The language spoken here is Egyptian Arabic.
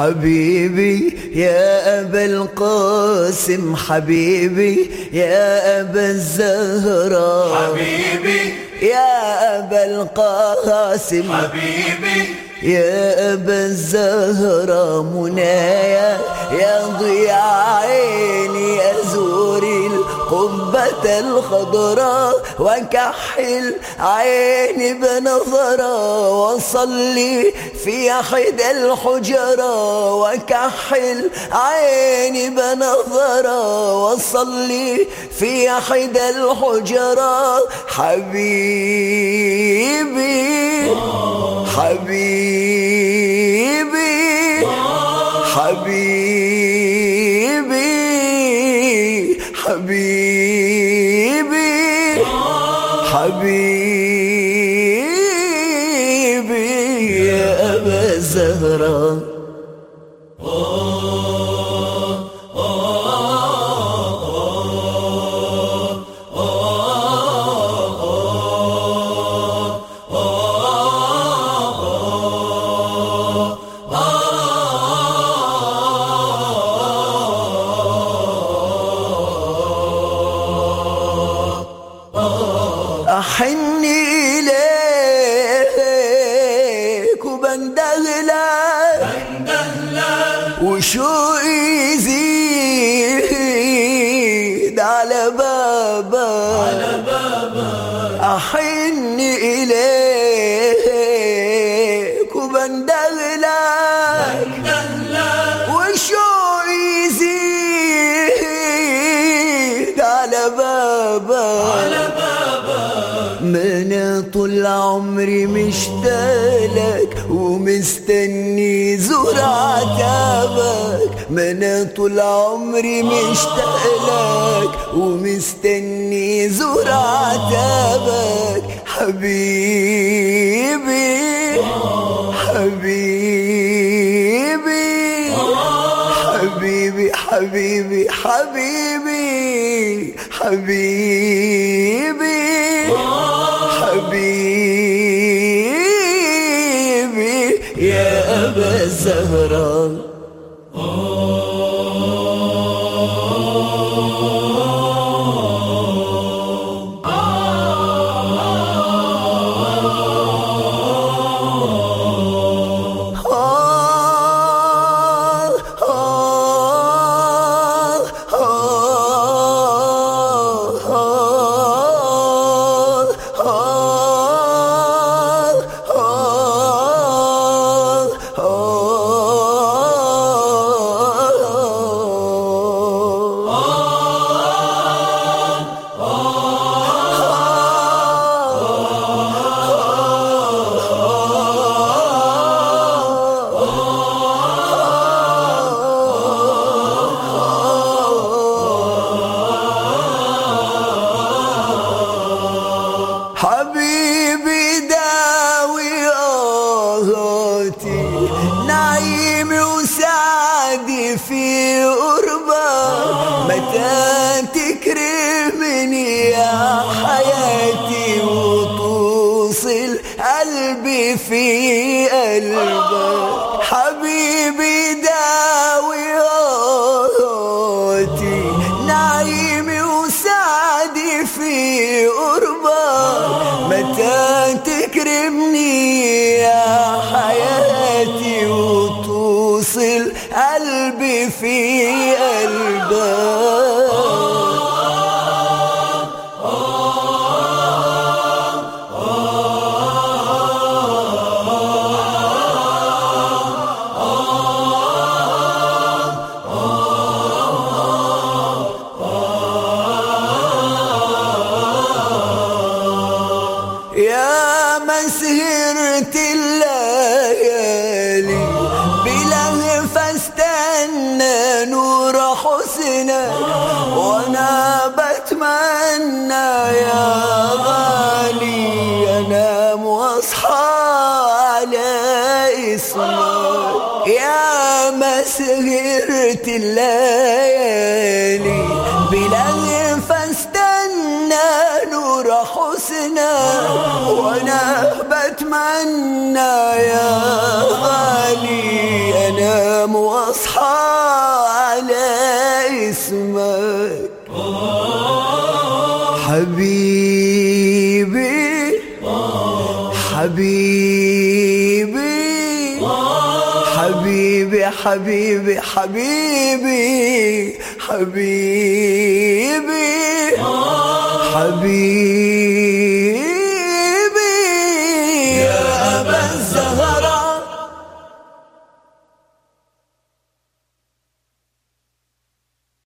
حبيبي يا أبا القاسم حبيبي يا أبا الزهراء حبيبي يا أبا القاسم حبيبي يا أبا الزهراء منايا يا ضياء عيني أزور القبة الخضراء وكحل عيني بنظرة وصلي في أحد الحجرة وكحل عيني بنظرة وصلي في أحد الحجرة حبيبي حبيبي حبيبي حبيبي حبيبي يا أبا الزهراء أحن إليك وبندهلك وشو يزيد على بابك أحن إليك وبندهلك وشو يزيد على بابك من طول عمري مشتاقلك ومستني زور عتابك من طول عمري مشتاقلك ومستني زور عتابك حبيبي حبيبي حبيبي حبيبي حبيبي حبيبي حبيبي يا أبا الزهراء حبيبي داوي آهاتي نعيمي وسعدي في قربك متى تكرمني يا حياتي وتوصل قلبي في قلبك حبيبي داوي آهاتي نعيمي وسعدي في قربك متى تكرمني يا حياتي وتوصل قلبي في قلبك يا مسهرة الليالي بلهف استنى نور حسنك وانا بتمنى يا غالي انام واصحى على اسمك يا مسهرة الليالي بلهف استنى نور حسنك وانا بتمنى يا غالي انا انام واصحى على اسمك حبيبي حبيبي حبيبي حبيبي حبيبي حبيبي حبيبي